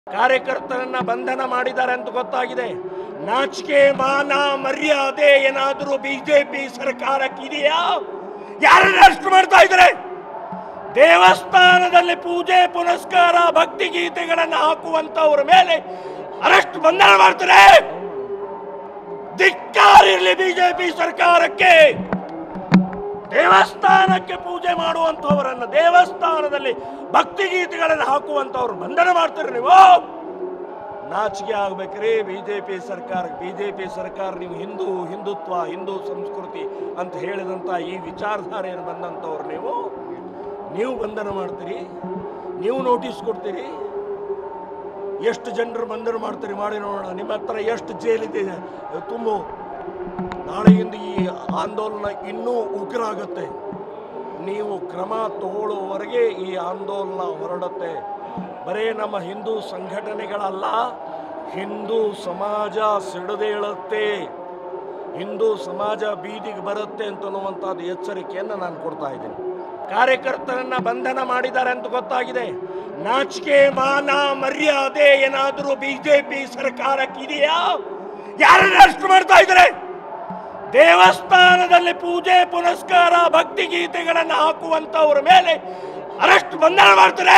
ಕಾರ್ಯಕರ್ತರನ್ನ ಬಂಧನ ಮಾಡಿದ್ದಾರೆ ಅಂತ ಗೊತ್ತಾಗಿದೆ ನಾಚಿಕೆ ಮಾನ ಮರ್ಯಾದೆ ಏನಾದರೂ ಬಿಜೆಪಿ ಸರ್ಕಾರಕ್ಕಿದೆಯಾ ಯಾರನ್ನ ಅರೆಸ್ಟ್ ಮಾಡ್ತಾ ಇದ್ದಾರೆ ದೇವಸ್ಥಾನದಲ್ಲಿ ಪೂಜೆ ಪುನಸ್ಕಾರ ಭಕ್ತಿ ಗೀತೆಗಳನ್ನು ಹಾಕುವಂತವ್ರ ಮೇಲೆ ಅರೆಸ್ಟ್ ಬಂಧನ ಮಾಡ್ತಾರೆ ಧಿಕ್ಕಾರಿರ್ಲಿ ಬಿಜೆಪಿ ಸರ್ಕಾರಕ್ಕೆ ದೇವಸ್ಥಾನಕ್ಕೆ ಪೂಜೆ ಮಾಡುವಂತವರನ್ನ ದೇವಸ್ಥಾನದಲ್ಲಿ ಭಕ್ತಿ ಗೀತೆಗಳನ್ನು ಹಾಕುವಂತವ್ರು ಬಂಧನ ಮಾಡ್ತೀರಿ ನೀವು ನಾಚಿಕೆ ಆಗ್ಬೇಕ್ರಿ ಬಿಜೆಪಿ ಸರ್ಕಾರ ಬಿಜೆಪಿ ಸರ್ಕಾರ ನೀವು ಹಿಂದೂ ಹಿಂದುತ್ವ ಹಿಂದೂ ಸಂಸ್ಕೃತಿ ಅಂತ ಹೇಳಿದಂತ ಈ ವಿಚಾರಧಾರೆಯನ್ನು ಬಂದಂಥವ್ರು ನೀವು ನೀವು ಬಂಧನ ಮಾಡ್ತೀರಿ ನೀವು ನೋಟಿಸ್ ಕೊಡ್ತೀರಿ ಎಷ್ಟು ಜನರು ಬಂಧನ ಮಾಡ್ತೀರಿ ಮಾಡಿ ನೋಡೋಣ ನಿಮ್ಮ ಹತ್ರ ಎಷ್ಟು ಜೈಲಿದೆ ತುಂಬು ನಾಳೆಯಿಂದ ಈ ಆಂದೋಲನ ಇನ್ನೂ ಉಗ್ರಾಗುತ್ತೆ ನೀವು ಕ್ರಮ ತಗೊಳ್ಳುವವರೆಗೆ ಈ ಆಂದೋಲನ ಹೊರಡುತ್ತೆ ಬರೇ ನಮ್ಮ ಹಿಂದೂ ಸಂಘಟನೆಗಳಲ್ಲ ಹಿಂದೂ ಸಮಾಜ ಸಿಡಿದೇಳುತ್ತೆ ಹಿಂದೂ ಸಮಾಜ ಬೀದಿಗೆ ಬರುತ್ತೆ ಅಂತನ್ನುವಂಥದ್ದು ಎಚ್ಚರಿಕೆಯನ್ನು ನಾನು ಕೊಡ್ತಾ ಇದ್ದೀನಿ ಕಾರ್ಯಕರ್ತರನ್ನ ಬಂಧನ ಮಾಡಿದ್ದಾರೆ ಅಂತ ಗೊತ್ತಾಗಿದೆ ನಾಚಿಕೆ ಮಾನ ಮರ್ಯಾದೆ ಏನಾದರೂ ಬಿಜೆಪಿ ಸರ್ಕಾರಕ್ಕಿದೆಯಾ ಯಾರನ್ನ ಅರೆಸ್ಟ್ ಮಾಡ್ತಾ ಇದ್ದಾರೆ ದೇವಸ್ಥಾನದಲ್ಲಿ ಪೂಜೆ ಪುನಸ್ಕಾರ ಭಕ್ತಿ ಗೀತೆಗಳನ್ನು ಹಾಕುವಂತವ್ರ ಮೇಲೆ ಅರೆಸ್ಟ್ ಬಂಧನ ಮಾಡ್ತಾರೆ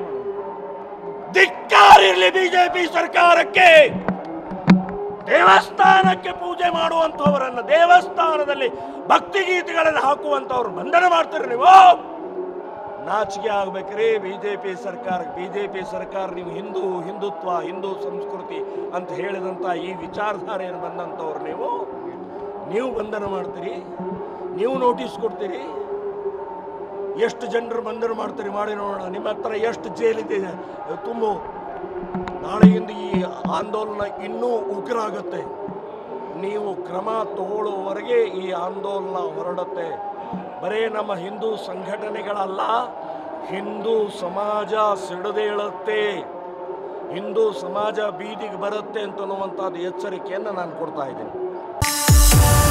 ಧಿಕ್ಕಾರಿರ್ಲಿ ಬಿಜೆಪಿ ಸರ್ಕಾರಕ್ಕೆ ದೇವಸ್ಥಾನಕ್ಕೆ ಪೂಜೆ ಮಾಡುವಂತವರನ್ನ ದೇವಸ್ಥಾನದಲ್ಲಿ ಭಕ್ತಿ ಗೀತೆಗಳನ್ನು ಹಾಕುವಂತವ್ರು ಬಂಧನ ಮಾಡ್ತೀರಿ ನೀವು ನಾಚಿಕೆ ಆಗ್ಬೇಕ್ರಿ ಬಿಜೆಪಿ ಸರ್ಕಾರ ಬಿಜೆಪಿ ಸರ್ಕಾರ ನೀವು ಹಿಂದೂ ಹಿಂದುತ್ವ ಹಿಂದೂ ಸಂಸ್ಕೃತಿ ಅಂತ ಹೇಳಿದಂತ ಈ ವಿಚಾರಧಾರೆಯನ್ನು ಬಂದಂಥವ್ರು ನೀವು ನೀವು ಬಂಧನ ಮಾಡ್ತೀರಿ ನೀವು ನೋಟಿಸ್ ಕೊಡ್ತೀರಿ ಎಷ್ಟು ಜನರು ಬಂಧನ ಮಾಡ್ತೀರಿ ಮಾಡಿ ನೋಡೋಣ ನಿಮ್ಮ ಹತ್ರ ಎಷ್ಟು ಜೈಲಿದೆ ತುಂಬು ನಾಳೆಯಿಂದ ಈ ಆಂದೋಲನ ಇನ್ನೂ ಉಗ್ರಾಗುತ್ತೆ ನೀವು ಕ್ರಮ ತಗೊಳ್ಳುವವರೆಗೆ ಈ ಆಂದೋಲನ ಹೊರಡುತ್ತೆ ಬರೇ ನಮ್ಮ ಹಿಂದೂ ಸಂಘಟನೆಗಳಲ್ಲ ಹಿಂದೂ ಸಮಾಜ ಸಿಡಿದೇಳುತ್ತೆ ಹಿಂದೂ ಸಮಾಜ ಬೀದಿಗೆ ಬರುತ್ತೆ ಅಂತನ್ನುವಂಥದ್ದು ಎಚ್ಚರಿಕೆಯನ್ನು ನಾನು ಕೊಡ್ತಾ ಇದ್ದೀನಿ